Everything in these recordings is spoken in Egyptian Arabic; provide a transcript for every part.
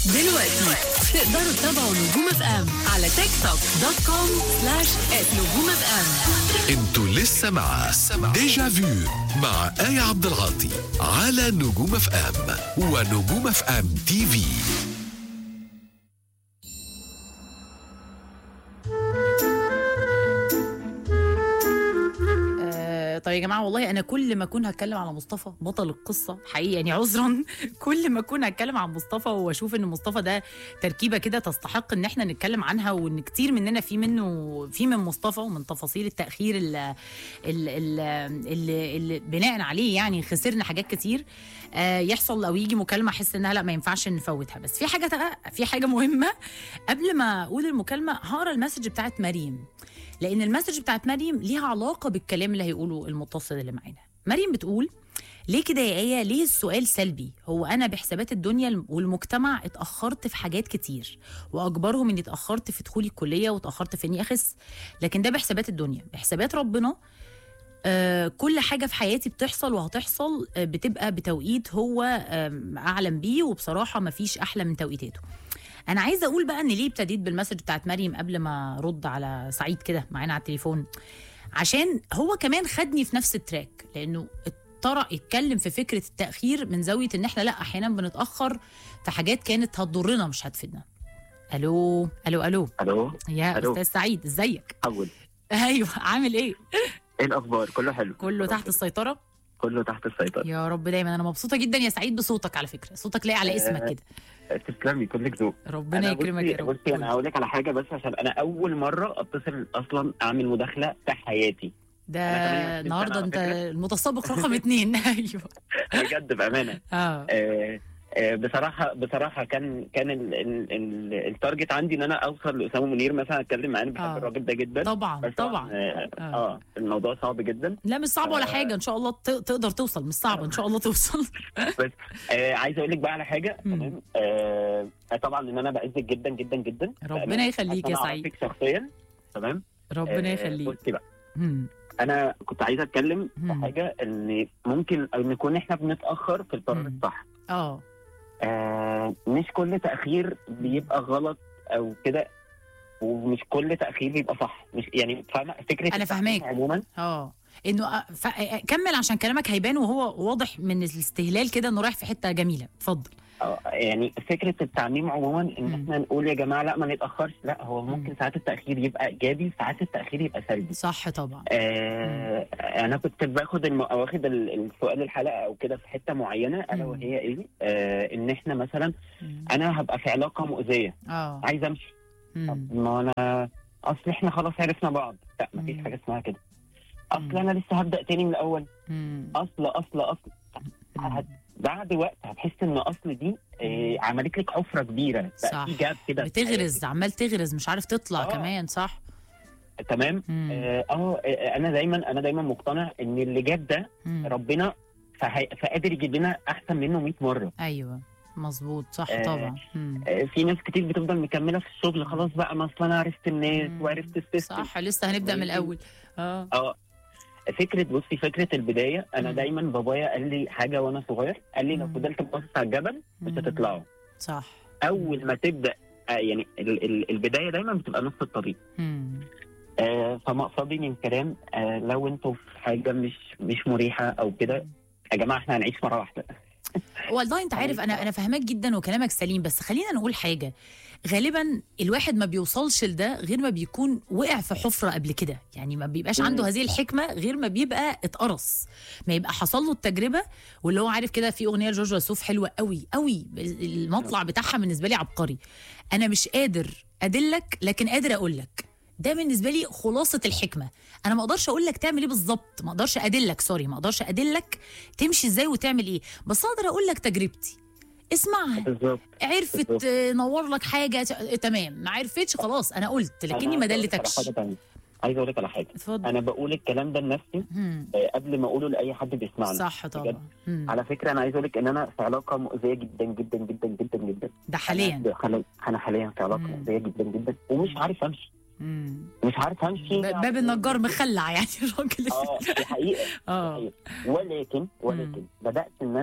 دلوقتي تقدروا تتابعوا نجوم اف ام على تيك توك دوت كوم سلاش نجوم اف ام انتوا لسه مع ديجا فيو مع آية عبد العاطي على نجوم اف ام ونجوم اف ام تي في آه، طيب يا جماعه والله انا كل ما اكون هتكلم على مصطفى بطل القصه حقيقي يعني عذرا كل ما اكون هتكلم عن مصطفى واشوف ان مصطفى ده تركيبه كده تستحق ان احنا نتكلم عنها وان كتير مننا في منه في من مصطفى ومن تفاصيل التاخير اللي, اللي, اللي, اللي بناء عليه يعني خسرنا حاجات كتير آه، يحصل او يجي مكالمه احس انها لا ما ينفعش نفوتها بس في حاجه تق- في حاجه مهمه قبل ما اقول المكالمه هقرا المسج بتاعت مريم لان المسج بتاعت مريم ليها علاقه بالكلام اللي هيقوله المتصل اللي معانا مريم بتقول ليه كده يا ايه ليه السؤال سلبي هو انا بحسابات الدنيا والمجتمع اتاخرت في حاجات كتير واكبرهم اني اتاخرت في دخولي الكليه واتاخرت في اني اخس لكن ده بحسابات الدنيا بحسابات ربنا آه كل حاجه في حياتي بتحصل وهتحصل آه بتبقى بتوقيت هو آم، اعلم بيه وبصراحه مفيش احلى من توقيتاته انا عايزه اقول بقى ان ليه ابتديت بالمسج بتاعت مريم قبل ما ارد على سعيد كده معانا على التليفون عشان هو كمان خدني في نفس التراك لانه طرق يتكلم في فكره التاخير من زاويه ان احنا لا احيانا بنتاخر في حاجات كانت هتضرنا مش هتفيدنا الو الو الو الو يا ألو. استاذ سعيد ازيك حول ايوه عامل ايه ايه الاخبار كله حلو كله تحت السيطره كله تحت السيطره يا رب دايما انا مبسوطه جدا يا سعيد بصوتك على فكره صوتك لاقي على اسمك كده تسلمي كلك ذوق ربنا أنا يكرمك بصي- يا رب بصي انا هقول لك على حاجه بس عشان انا اول مره اتصل اصلا اعمل مداخله في حياتي ده أنا 28 النهارده سنة انت على فكرة. المتسابق رقم اتنين ايوه بجد بامانه اه آه، آه، بصراحه بصراحه كان كان ال- ال- ال- التارجت عندي ان انا اوصل لاسامه منير مثلا اتكلم معاه أنا بحب آه. الراجل ده جدا طبعا بس طبعا اه, آه. آه الموضوع صعب جدا لا مش صعب ولا آه. حاجه ان شاء الله ت- تقدر توصل مش صعب ان شاء الله توصل آه عايز اقول لك بقى على حاجه مم. تمام آه طبعا ان انا بعزك جدا جدا جدا ربنا أنا- يخليك يا عشان سعيد أعرفك شخصيا تمام ربنا آه، يخليك بصي بقى مم. انا كنت عايز اتكلم في مم. حاجه ان ممكن أو نكون احنا بنتاخر في القرار مم. الصح اه آه مش كل تاخير بيبقى غلط او كده ومش كل تاخير بيبقى صح مش يعني فاهمه فكره أنا التأخير فاهماك. عموما اه انه آه، ف... آه، كمل عشان كلامك هيبان وهو واضح من الاستهلال كده انه رايح في حته جميله اتفضل آه، يعني فكره التعميم عموما ان مم. احنا نقول يا جماعه لا ما نتاخرش لا هو ممكن مم. ساعات التاخير يبقى ايجابي ساعات التاخير يبقى سلبي صح طبعا آه انا كنت باخد الم... واخد ال- السؤال الحلقه او كده في حته معينه الا مم. وهي ايه آه ان احنا مثلا مم. انا هبقى في علاقه مؤذيه اه عايز امشي مم. طب ما انا اصل احنا خلاص عرفنا بعض لا مفيش مم. حاجه اسمها كده مم. اصل انا لسه هبدا تاني من الاول مم. اصل اصل اصل مم. هت- بعد وقت هتحس ان اصل دي آه عملت لك حفره كبيره صح. بقى في جاب كده في بتغرز عمال تغرز مش عارف تطلع آه. كمان صح حياتك. تمام مم. اه آه، آه، انا دايما انا دايما مقتنع ان اللي جاب ده مم. ربنا فهي- فقادر يجيب لنا احسن منه 100 مره ايوه مظبوط صح آه، طبعا مم. آه، في ناس كتير بتفضل مكمله في الشغل خلاص بقى ما اصل انا عرفت الناس مم. وعرفت السيستم صح لسه هنبدا من الاول اه اه فكره بصي فكره البدايه انا مم. دايما بابايا قال لي حاجه وانا صغير قال لي لو مم. فضلت باصص على الجبل مش مم. هتطلعه صح اول ما تبدا آه يعني ال- ال- البدايه دايما بتبقى نص الطريق مم. آه فمقصدي من الكلام آه لو انتوا في حاجه مش مش مريحه او كده يا جماعه احنا هنعيش مره واحده والله انت عارف انا انا فاهماك جدا وكلامك سليم بس خلينا نقول حاجه غالبا الواحد ما بيوصلش لده غير ما بيكون وقع في حفره قبل كده يعني ما بيبقاش مم. عنده هذه الحكمه غير ما بيبقى اتقرص ما يبقى حصل له التجربه واللي هو عارف كده في اغنيه لجورج وسوف حلوه قوي قوي المطلع بتاعها بالنسبه لي عبقري انا مش قادر ادلك لكن قادر اقول لك ده بالنسبه لي خلاصه الحكمه انا ما اقدرش اقول لك تعمل ايه بالظبط ما اقدرش ادلك سوري ما اقدرش ادلك تمشي ازاي وتعمل ايه بس اقدر اقول لك تجربتي اسمعها بالظبط عرفت بالظبط. آه، نور لك حاجه ت- تمام ما عرفتش خلاص انا قلت لكني ما أنا عايز أقول لك على دلتكش حاجة تانية. عايز اقول لك على حاجه اتفضل انا بقول الكلام ده لنفسي مم. آه قبل ما اقوله لاي حد بيسمعنا صح طبعا مم. على فكره انا عايز اقول لك ان انا في علاقه مؤذيه جدا جدا جدا جدا جدا ده حاليا انا حاليا انا حاليا في علاقه مم. مؤذيه جدا جدا ومش عارف امشي مم. مش عارف امشي ب- باب النجار مخلع يعني الراجل اه دي حقيقه اه ولكن ولكن بدات ان انا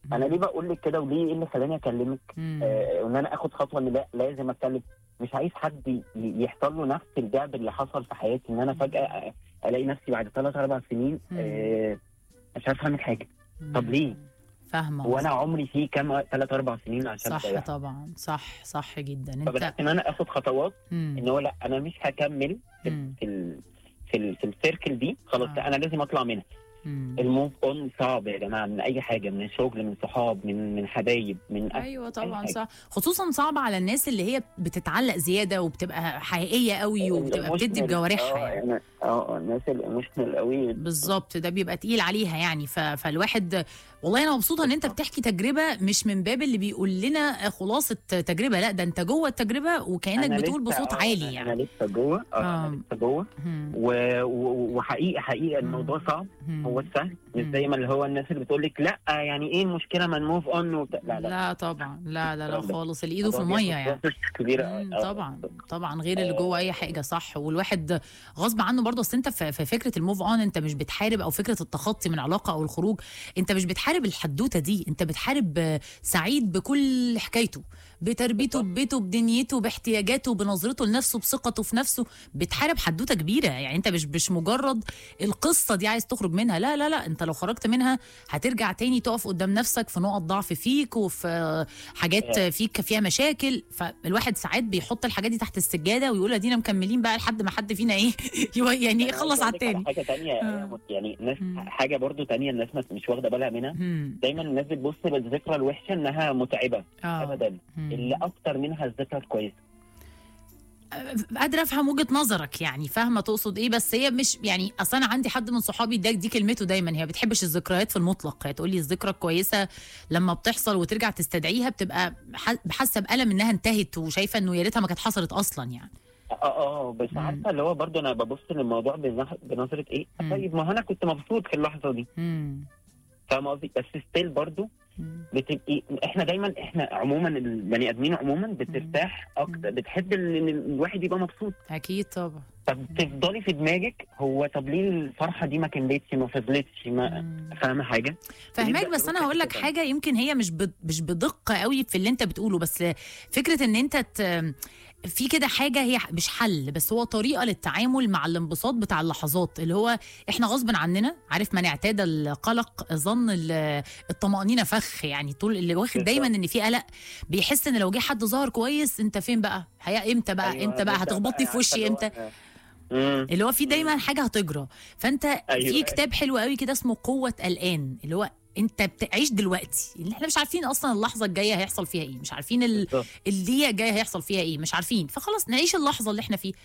انا ليه بقول لك كده وليه ايه اللي خلاني اكلمك مم. آه ان انا اخد خطوه ان لا لازم اتكلم مش عايز حد ي- يحصل له نفس الجعب اللي حصل في حياتي ان انا فجاه الاقي نفسي بعد ثلاث اربع سنين آه مش عارف اعمل حاجه طب ليه؟ فاهمه وانا عمري فيه كام ثلاث اربع سنين عشان صح أضيعها. طبعا صح صح جدا انت فبدات ان انا اخد خطوات مم. ان هو لا انا مش هكمل في مم. في ال- في, ال- في السيركل دي خلاص آه. لا انا لازم اطلع منها مم. الموف اون صعب يا جماعه من اي حاجه من شغل من صحاب من من حبايب من أهل. ايوه أي طبعا حاجة. صح خصوصا صعب على الناس اللي هي بتتعلق زياده وبتبقى حقيقيه قوي وبتبقى بتدي الإيموشنال- بجوارحها اه يعني يعني اه آه، الناس الايموشنال قوي بالظبط ده بيبقى تقيل عليها يعني ف... فالواحد والله انا مبسوطه ان انت بتحكي تجربه مش من باب اللي بيقول لنا خلاصه تجربه لا ده انت جوه التجربه وكانك أنا بتقول لسه- بصوت آه، عالي انا يعني لسه جوه اه آه. انا لسه جوه مم. و- و- وحقيقي حقيقه الموضوع صعب مم. هو السهل مش مم. زي ما اللي هو الناس اللي بتقول لك لا يعني ايه المشكله ما نموف اون وبتاع لا لا لا طبعا لا لا لا الكلام ده. خالص اللي ايده في الموضوع الميه بياخد يعني process كبيره مم، آه. طبعا طبعا غير اللي جوه اي حاجه صح والواحد غصب عنه برضه اصل انت في في فكره الموف اون انت مش بتحارب او فكره التخطي من علاقه او الخروج انت مش بتحارب الحدوته دي انت بتحارب آه، سعيد بكل حكايته بتربيته ببيته بدنيته باحتياجاته بنظرته لنفسه بثقته في نفسه بتحارب حدوته كبيره يعني انت مش مش مجرد القصه دي عايز تخرج منها لا لا لا انت لو خرجت منها هترجع تاني تقف قدام نفسك في نقط ضعف فيك وفي آه، حاجات فيك فيها مشاكل فالواحد ساعات بيحط الحاجات دي تحت السجاده ويقول ادينا مكملين بقى لحد ما حد فينا ايه يو- يعني أنا يخلص عايز على أقول لك التاني حاجه تانية آه. يعني ناس مم. حاجه برضو تانية الناس ما- مش واخده بالها منها مم. دايما الناس بتبص للذكرى الوحشه انها متعبه اه ابدا مم. اللي اكتر منها الذكرى الكويسه قادره افهم وجهه نظرك يعني فاهمه تقصد ايه بس هي مش يعني اصل انا عندي حد من صحابي ده دي كلمته دايما هي ما بتحبش الذكريات في المطلق هي تقول لي الذكرى الكويسه لما بتحصل وترجع تستدعيها بتبقى ح- حاسه بالم انها انتهت وشايفه انه يا ريتها ما كانت حصلت اصلا يعني اه اه بس مم. عارفه اللي هو برضو انا ببص للموضوع بنظ- بنظره ايه مم. طيب ما هو انا كنت مبسوط في اللحظه دي مم. فاهم قصدي بس ستيل برضو مم. بتبقي احنا دايما احنا عموما البني ادمين عموما بترتاح اكتر بتحب ان إن الواحد يبقى مبسوط اكيد طبعا فبتفضلي في دماغك هو طب ليه الفرحه دي ما كملتش ما فضلتش ما مم. فاهمه حاجه فهماك بنبدأ بس انا نروح هقول لك لحتة حاجه يمكن هي مش ب- مش بدقه قوي في اللي انت بتقوله بس فكره ان انت ت... في كده حاجه هي مش حل بس هو طريقه للتعامل مع الانبساط بتاع اللحظات اللي هو احنا غصب عننا عارف من اعتاد القلق ظن ال- الطمانينه فخ يعني طول اللي واخد بالظبط. دايما ان في قلق بيحس ان لو جه حد ظهر كويس انت فين بقى هي امتى بقى أيوة، امتى بقى بس هتخبطني في عارفة وشي اللي هو- امتى مم. اللي هو في دايما حاجه هتجرى فانت أيوة. في كتاب حلو قوي كده اسمه قوه الان اللي هو انت بتعيش دلوقتي اللي احنا مش عارفين اصلا اللحظه الجايه هيحصل فيها ايه مش عارفين ال- بالظبط. الدقيقه الجايه هيحصل فيها ايه مش عارفين فخلاص نعيش اللحظه اللي احنا فيه